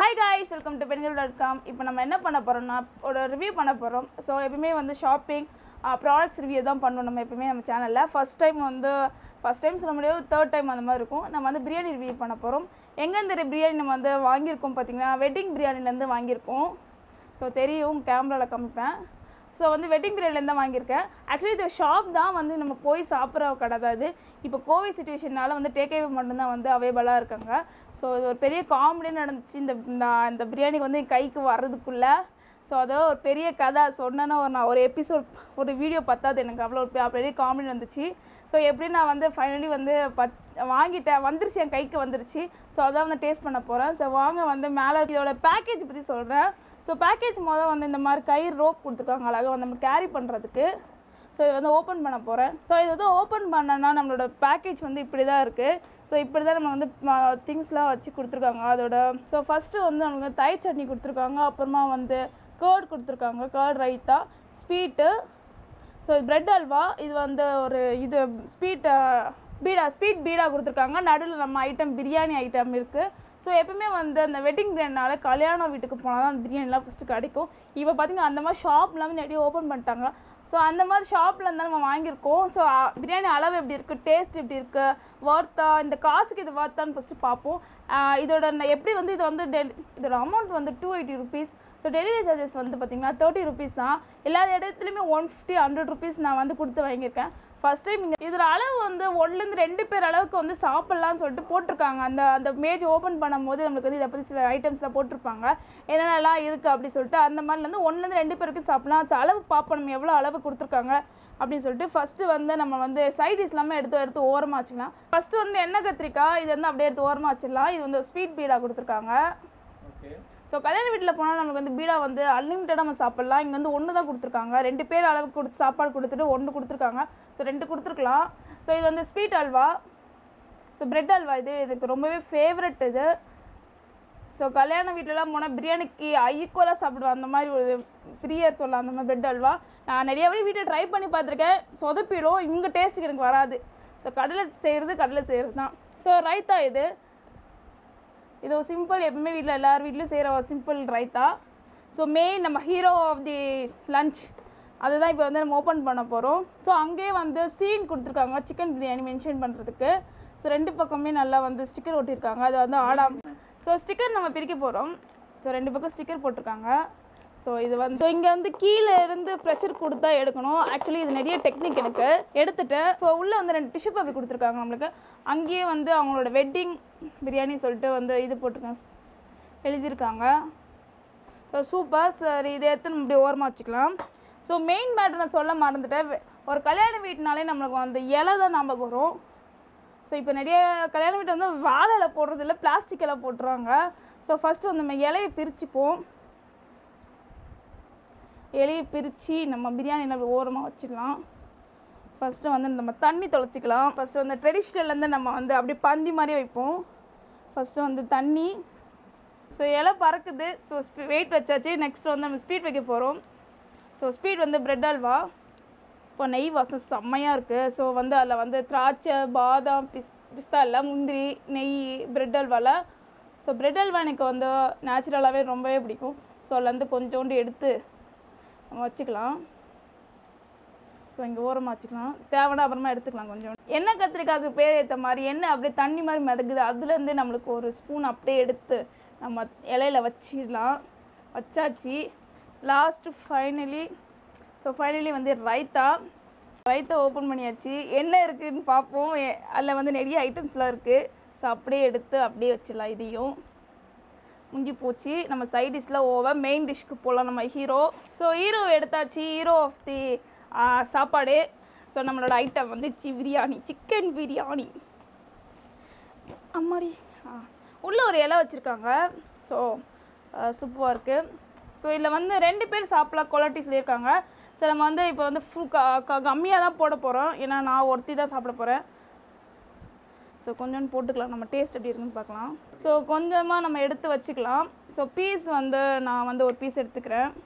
hi guys welcome to Pengal dot com இப்போ நம்ம என்ன பண்ண போகிறோம்னா ஒரு ரிவ்யூ பண்ண போகிறோம் ஸோ எப்பவுமே வந்து ஷாப்பிங் ப்ராடக்ட்ஸ் ரிவ்யூ தான் பண்ணுவோம் நம்ம எப்பவுமே நம்ம சேனலில் ஃபஸ்ட் டைம் வந்து ஃபஸ்ட் டைம் சொல்ல முடியாது தேர்ட் டைம் அந்த மாதிரி இருக்கும் நம்ம வந்து பிரியாணி ரிவ்யூ பண்ண போகிறோம் எங்கே இந்த பிரியாணி நம்ம வந்து வாங்கியிருக்கோம் பார்த்தீங்கன்னா வெட்டிங் பிரியாணிலேருந்து வாங்கியிருக்கோம் ஸோ தெரியும் கேமராவில் காமிப்பேன் ஸோ வந்து வெட்டிங் பிரியாணிலேருந்து தான் வாங்கியிருக்கேன் ஆக்சுவலி இது ஷாப் தான் வந்து நம்ம போய் சாப்பிட்ற கடை தான் இது இப்போ கோவிட் சுச்சுவேஷனால வந்து டேக்அவே மட்டும்தான் வந்து அவைலபிளாக இருக்காங்க ஸோ இது ஒரு பெரிய காமெடியாக நடந்துச்சு இந்த இந்த இந்த பிரியாணிக்கு வந்து என் கைக்கு வர்றதுக்குள்ளே ஸோ அது ஒரு பெரிய கதை சொன்னேன்னா ஒரு நான் ஒரு எபிசோட் ஒரு வீடியோ பத்தாது எனக்கு அவ்வளோ ஒரு பெ- பெரிய காமெடி இருந்துச்சு ஸோ எப்படி நான் வந்து ஃபைனலி வந்து பத் வாங்கிட்டேன் வந்துருச்சு என் கைக்கு வந்துருச்சு ஸோ அதான் வந்து டேஸ்ட் பண்ண போகிறேன் ஸோ வாங்க வந்து மேலே இதோட பேக்கேஜ் பற்றி சொல்கிறேன் ஸோ பேக்கேஜ் மொதல் வந்து இந்த மாதிரி கயிறு ரோப் கொடுத்துருக்காங்க அழகாக வந்து நம்ம கேரி பண்ணுறதுக்கு ஸோ இது வந்து ஓப்பன் பண்ண போகிறேன் ஸோ இது வந்து ஓப்பன் பண்ணனா நம்மளோட பேக்கேஜ் வந்து இப்படி தான் இருக்குது ஸோ இப்படி தான் நம்ம வந்து திங்ஸ்லாம் வச்சு கொடுத்துருக்காங்க அதோட ஸோ ஃபஸ்ட்டு வந்து நமக்கு வந்து தயிர் சட்னி கொடுத்துருக்காங்க அப்புறமா வந்து கேர்ட் கொடுத்துருக்காங்க கேர்ட் ரைத்தா ஸ்வீட்டு ஸோ இது பிரெட் அல்வா இது வந்து ஒரு இது ஸ்வீட் பீடா ஸ்வீட் பீடா கொடுத்துருக்காங்க நடுவில் நம்ம ஐட்டம் பிரியாணி ஐட்டம் இருக்குது ஸோ எப்பவுமே வந்து அந்த வெட்டிங் பிரியாணினால கல்யாண வீட்டுக்கு போனால் தான் அந்த பிரியாணிலாம் ஃபஸ்ட்டு கிடைக்கும் இப்போ பார்த்தீங்கன்னா அந்த மாதிரி ஷாப்லாம் வந்து நிறைய ஓப்பன் பண்ணிட்டாங்க ஸோ அந்த மாதிரி ஷாப்பில் இருந்தால் நம்ம வாங்கியிருக்கோம் ஸோ பிரியாணி அளவு எப்படி இருக்குது டேஸ்ட் எப்படி இருக்குது வர்த்தா இந்த காசுக்கு இது வர்த்தான்னு ஃபஸ்ட்டு பார்ப்போம் ஆஹ் இதோட ந- எப்படி வந்து இது வந்து டெல் இதோட அமௌண்ட் வந்து two eighty rupees so delivery charges வந்து பார்த்தீங்கன்னா தேர்ட்டி ருபீஸ் தான் எல்லா இடத்துலையுமே ஒன் ஃபிஃப்டி ஹண்ட்ரட் ருபீஸ் நான் வந்து கொடுத்து வாங்கியிருக்கேன் ஃபர்ஸ்ட் டைம் இங்கே இதில் அளவு வந்து ஒன்றுலேருந்து ரெண்டு பேர் அளவுக்கு வந்து சாப்பிட்லாம்னு சொல்லிட்டு போட்டிருக்காங்க அந்த அந்த மேஜ் ஓப்பன் பண்ணும்போது நம்மளுக்கு வந்து இதை பற்றி சில ஐட்டம்ஸ்லாம் போட்டிருப்பாங்க என்னென்னலாம் இருக்குது அப்படி சொல்லிட்டு அந்த மாதிரிலேருந்து ஒன்றுலேருந்து ரெண்டு பேருக்கு சாப்பிட்லாம் So, அளவு பார்ப்போம் நம்ம எவ்வளோ அளவு கொடுத்துருக்காங்க அப்படின்னு சொல்லிட்டு ஃபஸ்ட்டு வந்து நம்ம வந்து சைட் டிஷ் எல்லாமே எடுத்து எடுத்து ஓரமாக வச்சுக்கலாம் ஃபஸ்ட்டு வந்து எண்ணெய் கத்திரிக்காய் இது வந்து அப்படியே எடுத்து ஓரமாக வச்சிடலாம் இது வந்து ஸ்வீட் பீடா கொடுத்துருக்காங்க ஓகே ஸோ கல்யாண வீட்டில் போனால் நமக்கு வந்து பீடா வந்து அன்லிமிட்டடாக நம்ம சாப்பிட்லாம் இங்கே வந்து ஒன்று தான் கொடுத்துருக்காங்க ரெண்டு பேர் அளவுக்கு கொடுத்து சாப்பாடு கொடுத்துட்டு ஒன்று கொடுத்துருக்காங்க ஸோ ரெண்டு கொடுத்துருக்கலாம் ஸோ இது வந்து sweet halwa so bread halwa இது எனக்கு ரொம்பவே ஃபேவரட் இது ஸோ கல்யாண வீட்டிலலாம் போனால் பிரியாணிக்கு ஈக்குவலாக சாப்பிடுவேன் அந்த மாதிரி ஒரு பிரியர் சொல்லலாம் அந்த மாதிரி பிரெட் அல்வா நான் நிறைய வாட்டி வீட்டில் ட்ரை பண்ணி பார்த்துருக்கேன் சொதப்பிடும் இங்கே டேஸ்ட்டுக்கு எனக்கு வராது ஸோ கடலை செய்கிறது கடலை செய்கிறது தான் ஸோ ரைத்தா இது இது ஒரு சிம்பிள் எப்பவுமே வீட்டில் எல்லார் வீட்லையும் செய்கிற ஒரு சிம்பிள் ரைத்தா ஸோ மெயின் நம்ம ஹீரோ ஆஃப் தி லஞ்ச் அதுதான் இப்போ வந்து நம்ம ஓப்பன் பண்ண போகிறோம் ஸோ அங்கேயே வந்து சீன் கொடுத்துருக்காங்க சிக்கன் பிரியாணி மென்ஷன் பண்ணுறதுக்கு ஸோ ரெண்டு பக்கமே நல்லா வந்து ஸ்டிக்கர் ஒட்டியிருக்காங்க அது வந்து ஆடாம் ஸோ ஸ்டிக்கர் நம்ம பிரிக்க போகிறோம் ஸோ ரெண்டு பக்கம் ஸ்டிக்கர் போட்டிருக்காங்க ஸோ இது வந்து ஸோ இங்கே வந்து கீழே இருந்து ப்ரெஷர் கொடுத்தா எடுக்கணும் ஆக்சுவலி இது நிறைய டெக்னிக் எனக்கு எடுத்துட்டேன் ஸோ உள்ளே வந்து ரெண்டு டிஷ்யூ பேப்பர் கொடுத்துருக்காங்க நம்மளுக்கு அங்கேயே வந்து அவங்களோட வெட்டிங் பிரியாணி சொல்லிட்டு வந்து இது போட்டிருக்காங்க எழுதியிருக்காங்க ஸோ சூப்பர் சரி இதை எடுத்து நம்ம இப்படி ஓரமாக வச்சுக்கலாம் ஸோ மெயின் மேட்டர் நான் சொல்ல மறந்துட்டேன் வெ- ஒரு கல்யாண வீட்டுனாலே நம்மளுக்கு அந்த இலை தான் ஞாபகம் வரும் ஸோ இப்போ நிறைய கல்யாண வீட்டில் வந்து வாழை இலை போடுறது இல்லை பிளாஸ்டிக் இலை போட்டுருவாங்க ஸோ ஃபஸ்ட்டு வந்து நம்ம இலையை பிரிச்சுப்போம் இலையை பிரித்து நம்ம பிரியாணியில் அப்படி ஓரமாக வச்சிடலாம் ஃபஸ்ட்டு வந்து நம்ம தண்ணி தொலைச்சிக்கலாம் ஃபஸ்ட்டு வந்து ட்ரெடிஷ்னல்லேருந்து நம்ம வந்து அப்படியே பந்தி மாதிரி வைப்போம் ஃபஸ்ட்டு வந்து தண்ணி ஸோ இலை பறக்குது ஸோ வெயிட் வச்சாச்சு நெக்ஸ்ட் வந்து நம்ம ஸ்பீட் வைக்க போகிறோம் ஸோ ஸ்பீட் வந்து பிரெட் அல்வா இப்போ நெய் வாசம் செம்மையாக இருக்குது ஸோ வந்து அதில் வந்து திராட்சை பாதாம் பிஸ் பிஸ்தா எல்லாம் முந்திரி நெய் பிரெட் அல்வாவில் ஸோ பிரெட் அல்வா எனக்கு வந்து நேச்சுரலாகவே ரொம்பவே பிடிக்கும் ஸோ அதுலேருந்து கொஞ்சோண்டு எடுத்து நம்ம வச்சுக்கலாம் ஸோ இங்கே ஓரமாக வச்சுக்கலாம் தேவைன்னா அப்புறமா எடுத்துக்கலாம் கொஞ்சம் எண்ணெய் கத்திரிக்காய்க்கு பேர் ஏற்ற மாதிரி எண்ணெய் அப்படியே தண்ணி மாதிரி மிதக்குது அதுலேருந்து நம்மளுக்கு ஒரு ஸ்பூன் அப்படியே எடுத்து நம்ம இலையில வச்சிடலாம் வச்சாச்சு லாஸ்ட்டு ஃபைனலி ஸோ ஃபைனலி வந்து ரைத்தா ரைத்தா ஓப்பன் பண்ணியாச்சு என்ன இருக்குதுன்னு பார்ப்போம் எ- அதில் வந்து நிறைய ஐட்டம்ஸ்லாம் இருக்குது ஸோ அப்படியே எடுத்து அப்படியே வச்சிடலாம் இதையும் முடிஞ்சு போச்சு நம்ம சைட் டிஷ்ல ஓவர் மெயின் டிஷ்க்கு போகலாம் நம்ம ஹீரோ ஸோ ஹீரோ எடுத்தாச்சு ஹீரோ ஆஃப் தி சாப்பாடு ஸோ நம்மளோட ஐட்டம் வந்துச்சு பிரியாணி சிக்கன் பிரியாணி அம்மாடி ஆ உள்ளே ஒரு இலை வச்சுருக்காங்க ஸோ சூப்பராக இருக்குது ஸோ இதில் வந்து ரெண்டு பேர் சாப்பிடலாம் குவாலிட்டி சொல்லியிருக்காங்க ஸோ நம்ம வந்து இப்போ வந்து ஃபுல் க க கம்மியாக தான் போட போகிறோம் ஏன்னா நான் ஒருத்தி தான் சாப்பிட போகிறேன் ஸோ கொஞ்சோண்டு போட்டுக்கலாம் நம்ம டேஸ்ட் எப்படி இருக்குன்னு பார்க்கலாம் ஸோ கொஞ்சமாக நம்ம எடுத்து வச்சுக்கலாம் ஸோ பீஸ் வந்து நான் வந்து ஒரு பீஸ் எடுத்துக்கிறேன்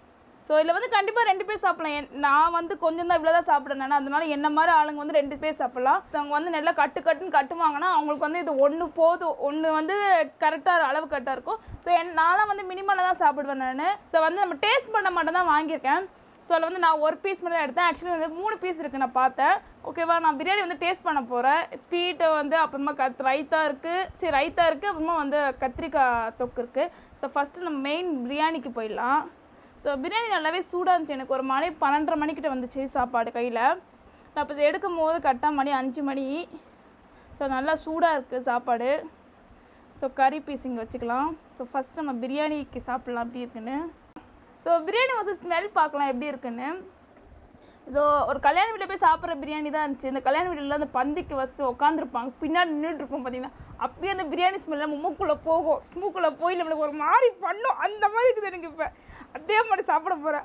ஸோ இதில் வந்து கண்டிப்பாக ரெண்டு பேர் சாப்பிடலாம் என்- நான் வந்து கொஞ்சம் தான் இவ்வளோ தான் சாப்பிட்றேன் அதனால என்ன மாதிரி ஆளுங்க வந்து ரெண்டு பேர் சாப்பிடலாம் அவங்க வந்து நல்லா கட்டு கட்டுன்னு கட்டுவாங்கன்னா அவங்களுக்கு வந்து இது ஒன்று போதும் ஒன்று வந்து கரெக்டாக அளவு கரெக்டாக இருக்கும் ஸோ என் நான்லாம் வந்து மினிமலாக தான் சாப்பிடுவேன் நான் ஸோ வந்து நம்ம டேஸ்ட் பண்ண மட்டும் தான் வாங்கியிருக்கேன் ஸோ அதில் வந்து நான் ஒரு பீஸ் மட்டும் தான் எடுத்தேன் ஆக்சுவலி வந்து மூணு பீஸ் இருக்குது நான் பார்த்தேன் ஓகேவா நான் பிரியாணி வந்து டேஸ்ட் பண்ண போகிறேன் ஸ்வீட்டு வந்து அப்புறமா கத் ரைத்தா இருக்குது சரி ரைத்தா இருக்குது அப்புறமா வந்து கத்திரிக்காய் தொக்கு இருக்குது ஸோ ஃபஸ்ட்டு நம்ம மெயின் பிரியாணிக்கு போயிடலாம் ஸோ பிரியாணி நல்லாவே சூடாக இருந்துச்சு எனக்கு ஒரு மணி பன்னெண்டரை மணிக்கிட்ட வந்துச்சு சாப்பாடு கையில் நான் இப்போ எடுக்கும் போது கரெக்டாக மணி அஞ்சு மணி ஸோ நல்லா சூடாக இருக்குது சாப்பாடு ஸோ கறி பீஸ் இங்கே வச்சுக்கலாம் ஸோ ஃபஸ்ட் நம்ம பிரியாணிக்கு சாப்பிட்லாம் எப்படி இருக்குன்னு ஸோ பிரியாணி வந்து ஸ்மெல் பார்க்கலாம் எப்படி இருக்குன்னு இதோ ஒரு கல்யாண வீட்டில் போய் சாப்பிட்ற பிரியாணி தான் இருந்துச்சு இந்த கல்யாண வீட்டில் அந்த பந்திக்கு வச்சு உட்காந்துருப்பாங்க பின்னாடி நின்றுட்டு இருப்போம் பார்த்தீங்கன்னா அப்படியே அந்த பிரியாணி ஸ்மெல் நம்ம மூக்குள்ளே போகும் ஸ்மூக்குள்ளே போய் நம்மளுக்கு ஒரு மாதிரி பண்ணும் அந்த மாதிரி இருக்குது எனக்கு இப்போ அதே மாதிரி சாப்பிட போகிறேன்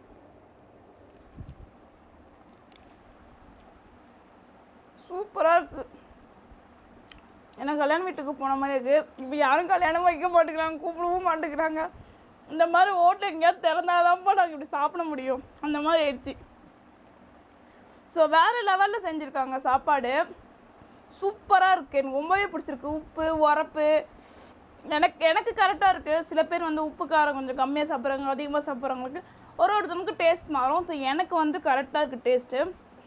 சூப்பராக இருக்குது எனக்கு கல்யாண வீட்டுக்கு போன மாதிரி இருக்குது இப்போ யாரும் கல்யாணம் வைக்க மாட்டேங்கிறாங்க கூப்பிடவும் மாட்டேங்கிறாங்க இந்த மாதிரி ஹோட்டல் எங்கேயாவது திறந்தாதான்ப்பா நாங்கள் இப்படி சாப்பிட முடியும் அந்த மாதிரி ஆயிடுச்சு ஸோ வேறு லெவலில் செஞ்சுருக்காங்க சாப்பாடு சூப்பராக இருக்குது எனக்கு ரொம்பவே பிடிச்சிருக்கு உப்பு உரப்பு எனக்கு எனக்கு கரெக்டாக இருக்குது சில பேர் வந்து உப்பு காரம் கொஞ்சம் கம்மியாக சாப்பிட்றாங்க அதிகமாக சாப்பிட்றவங்களுக்கு ஒரு ஒருத்தவங்களுக்கு டேஸ்ட் மாறும் ஸோ எனக்கு வந்து கரெக்டாக இருக்குது டேஸ்ட்டு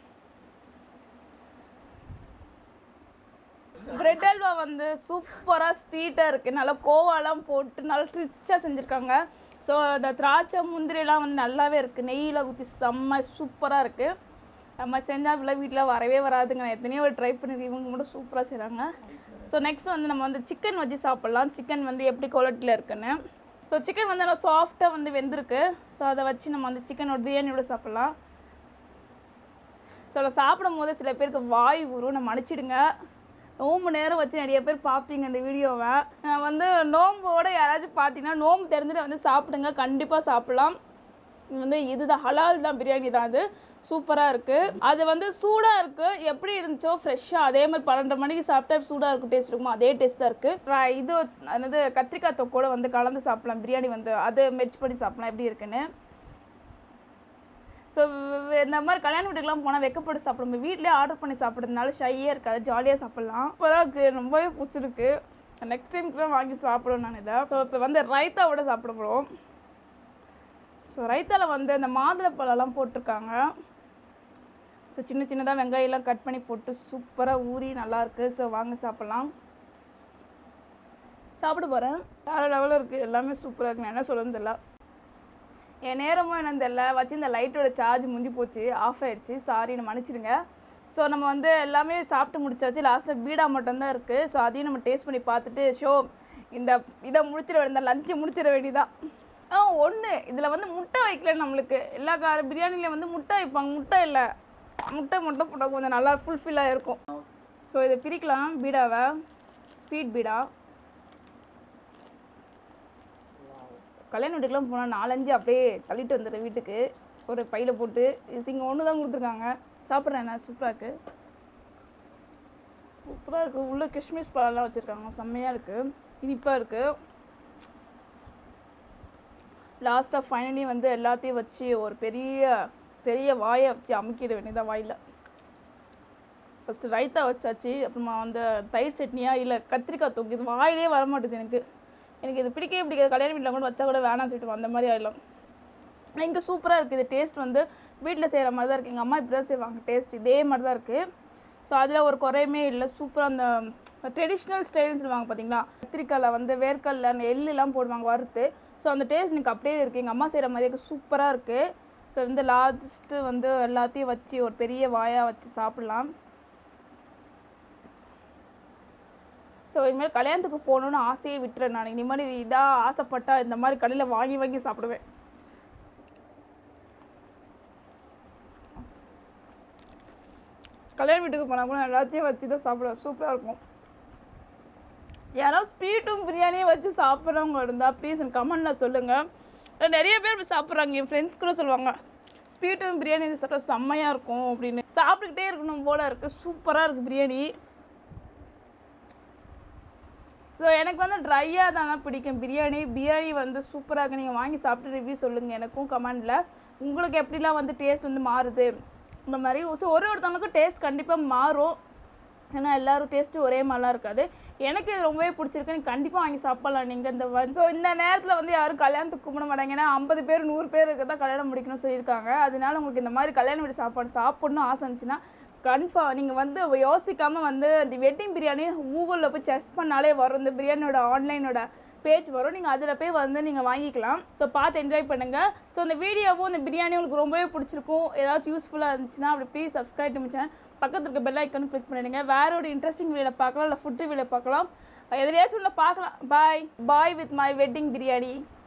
பிரெட் அல்வா வந்து சூப்பராக ஸ்வீட்டாக இருக்குது நல்லா கோவாலாம் போட்டு நல்லா ரிச்சாக செஞ்சுருக்காங்க ஸோ இந்த திராட்சை முந்திரிலாம் வந்து நல்லாவே இருக்குது நெய்யில் ஊற்றி செம்ம சூப்பராக இருக்குது நம்ம செஞ்சால் இப்படிலாம் வீட்டில் வரவே வராதுங்க நான் எத்தனையோ ட்ரை பண்ணிருக்கேன் இவங்க மட்டும் சூப்பராக செய்கிறாங்க ஸோ நெக்ஸ்ட் வந்து நம்ம வந்து சிக்கன் வச்சு சாப்பிட்லாம் சிக்கன் வந்து எப்படி குவாலிட்டியில் இருக்குன்னு ஸோ சிக்கன் வந்து நல்லா சாஃப்டாக வந்து வெந்திருக்கு ஸோ அதை வச்சு நம்ம வந்து சிக்கனோட பிரியாணியோட சாப்பிட்லாம் ஸோ அதை சாப்பிடும் போது சில பேருக்கு வாய் ஊறும் நம்ம மன்னிச்சிடுங்க நோம்பு நேரம் வச்சு நிறைய பேர் பார்ப்பீங்க இந்த வீடியோவை நான் வந்து நோம்போட யாராச்சும் பார்த்தீங்கன்னா நோம்பு திறந்துட்டு வந்து சாப்பிடுங்க கண்டிப்பாக சாப்பிடலாம் இது வந்து இதுதான் ஹலால் தான் பிரியாணி தான் அது சூப்பராக இருக்குது அது வந்து சூடாக இருக்குது எப்படி இருந்துச்சோ ஃப்ரெஷ்ஷாக அதே மாதிரி பன்னெண்டு மணிக்கு சாப்பிட்டா சூடாக இருக்கும் டேஸ்ட் இருக்குமோ அதே டேஸ்ட் தான் இருக்குது இது என்னது கத்திரிக்காய் தொக்கோட வந்து கலந்து சாப்பிடலாம் பிரியாணி வந்து அதை மெர்ச் பண்ணி சாப்பிடலாம் எப்படி இருக்குன்னு ஸோ இந்த மாதிரி கல்யாண வீட்டுக்குலாம் போனால் வெக்கப்பட்டு சாப்பிடும் வீட்டிலே ஆர்டர் பண்ணி சாப்பிட்றதுனால ஷையாக இருக்காது ஜாலியாக சாப்பிட்லாம் சூப்பராக இருக்குது ரொம்பவே பிடிச்சிருக்கு நெக்ஸ்ட் டைம் கூட வாங்கி சாப்பிடுவேன் நான் இதை ஸோ இப்போ வந்து ரைத்தாவோட சாப்பிட போகிறோம் ஸோ ரைத்தாவில் வந்து இந்த மாதுளப்பழம்லாம் போட்டிருக்காங்க ஸோ சின்ன சின்னதாக வெங்காயம்லாம் கட் பண்ணி போட்டு சூப்பராக ஊறி நல்லாயிருக்கு ஸோ வாங்க சாப்பிட்லாம் சாப்பிட போகிறேன் வேறு லெவலில் இருக்குது எல்லாமே சூப்பராக இருக்குது நான் என்ன சொல்லுன்னு தெரியல என் நேரமும் என்னன்னு தெரியல வச்சு இந்த லைட்டோட சார்ஜ் முந்தி போச்சு ஆஃப் ஆயிடுச்சு சாரி நான் மன்னிச்சிடுங்க ஸோ நம்ம வந்து எல்லாமே சாப்பிட்டு முடிச்சாச்சு லாஸ்ட்டில் பீடா மட்டும்தான் இருக்குது ஸோ அதையும் நம்ம டேஸ்ட் பண்ணி பார்த்துட்டு ஷோ இந்த இதை முடிச்சிட வேண்டிய லஞ்சை முடிச்சிட வேண்டியதான் ஆ ஒன்று இதில் வந்து முட்டை வைக்கல நம்மளுக்கு எல்லா கார பிரியாணிலையும் வந்து முட்டை வைப்பாங்க முட்டை இல்லை முட்டை மட்டும் போட்டால் கொஞ்சம் நல்லா ஃபுல்ஃபில்லாக இருக்கும் ஸோ இதை பிரிக்கலாம் பீடாவை ஸ்வீட் பீடா கல்யாண வீட்டுக்குலாம் போனால் நாலஞ்சு அப்படியே தள்ளிட்டு வந்துடுறேன் வீட்டுக்கு ஒரு பையில் போட்டு இங்கே ஒன்று தான் கொடுத்துருக்காங்க சாப்பிட்றேன் நான் சூப்பராக இருக்குது சூப்பராக இருக்குது உள்ளே கிஷ்மிஸ் பழம்லாம் வச்சுருக்காங்க செம்மையாக இருக்குது இனிப்பாக இருக்குது லாஸ்ட்டாக ஃபைனலி வந்து எல்லாத்தையும் வச்சு ஒரு பெரிய பெரிய வாயை வச்சு அமுக்கிட வேண்டியதான் வாயில் ஃபஸ்ட்டு ரைத்தா வச்சாச்சு அப்புறமா வந்து தயிர் சட்னியா இல்லை கத்திரிக்காய் தொக்கு இது வாயிலே வர மாட்டேது எனக்கு எனக்கு இது பிடிக்கவே பிடிக்காது கல்யாண வீட்டில் கூட வச்சா கூட வேணாம்னு சொல்லிட்டு அந்த மாதிரி ஆயிடலாம் ஆனால் இங்கே சூப்பராக இருக்குது இது டேஸ்ட் வந்து வீட்டில் செய்கிற மாதிரி தான் இருக்குது எங்கள் அம்மா இப்படி தான் செய்வாங்க டேஸ்ட் இதே மாதிரி தான் இருக்குது ஸோ அதில் ஒரு குறையுமே இல்லை சூப்பராக அந்த ட்ரெடிஷ்னல் ஸ்டைல்னு சொல்லுவாங்க பார்த்தீங்களா கத்திரிக்காயில் வந்து வேர்க்கடல அந்த எள்ளுலாம் போடுவாங்க வறுத்து ஸோ அந்த டேஸ்ட் எனக்கு அப்படியே இருக்குது எங்கள் அம்மா செய்கிற மாதிரி சூப்பராக இருக்குது ஸோ வந்து லாஸ்ட்டு வந்து எல்லாத்தையும் வச்சு ஒரு பெரிய வாயாக வச்சு சாப்பிட்லாம் ஸோ இனிமேல் கல்யாணத்துக்கு போகணுன்னு ஆசையே விட்டுறேன் நான் இனிமேல் இதாக ஆசைப்பட்டா இந்த மாதிரி கடையில் வாங்கி வாங்கி சாப்பிடுவேன் கல்யாண வீட்டுக்கு போனால் கூட எல்லாத்தையும் வச்சு தான் சாப்பிடுவேன் சூப்பராக இருக்கும் யாரோ ஸ்வீட்டும் பிரியாணியும் வச்சு சாப்பிட்றவங்க இருந்தால் ப்ளீஸ் எனக்கு கமெண்டில் சொல்லுங்கள் நிறைய பேர் இப்படி சாப்பிட்றாங்க என் ஃப்ரெண்ட்ஸ் கூட சொல்லுவாங்க ஸ்வீட்டும் பிரியாணி சாப்பிட்டா செம்மையாக இருக்கும் அப்படின்னு சாப்பிட்டுக்கிட்டே இருக்கணும் போல் இருக்குது சூப்பராக இருக்குது பிரியாணி ஸோ எனக்கு வந்து ட்ரையாக தான் பிடிக்கும் பிரியாணி பிரியாணி வந்து சூப்பராக இருக்கு நீங்கள் வாங்கி சாப்பிட்டு ரிவ்யூ சொல்லுங்கள் எனக்கும் கமெண்டில் உங்களுக்கு எப்படிலாம் வந்து டேஸ்ட் வந்து மாறுது இந்த மாதிரி ஸோ ஒரு ஒருத்தவங்களுக்கும் டேஸ்ட் கண்டிப்பாக மாறும் ஏன்னா எல்லாரும் டேஸ்ட்டு ஒரே மாதிரிலாம் இருக்காது எனக்கு இது ரொம்பவே பிடிச்சிருக்கு நீ கண்டிப்பாக வாங்கி சாப்பிடலாம் நீங்கள் இந்த ஸோ இந்த நேரத்தில் வந்து யாரும் கல்யாணத்துக்கு கூப்பிட மாட்டாங்க ஏன்னா ஐம்பது பேர் நூறு பேருக்கு தான் கல்யாணம் முடிக்கணும்னு சொல்லியிருக்காங்க அதனால உங்களுக்கு இந்த மாதிரி கல்யாண வீடு சாப்பாடு சாப்பிடணும் ஆசை இருந்துச்சுன்னா கன்ஃபார்ம் நீங்கள் வந்து யோசிக்காமல் வந்து இந்த வெட்டிங் பிரியாணி கூகுளில் போய் செக் பண்ணாலே வரும் இந்த பிரியாணியோட ஆன்லைனோட பேஜ் வரும் நீங்கள் அதில் போய் வந்து நீங்கள் வாங்கிக்கலாம் ஸோ பார்த்து என்ஜாய் பண்ணுங்கள் ஸோ இந்த வீடியோவும் இந்த பிரியாணி உங்களுக்கு ரொம்பவே பிடிச்சிருக்கும் ஏதாச்சும் யூஸ்ஃபுல்லாக இருந்துச்சுன்னா அப்படி ப்ளீஸ் சப்ஸ்கிரைப் பண்ணி சேனல் பக்கத்தில் இருக்க பெல் ஐக்கனும் கிளிக் பண்ணிடுங்க வேற ஒரு இன்ட்ரெஸ்டிங் வீடியோ பார்க்கலாம் இல்லை ஃபுட்டு வீடியோ பார்க்கலாம் எதுலையாச்சும் ஒன்று பார்க்கலாம் bye bye with my wedding biryani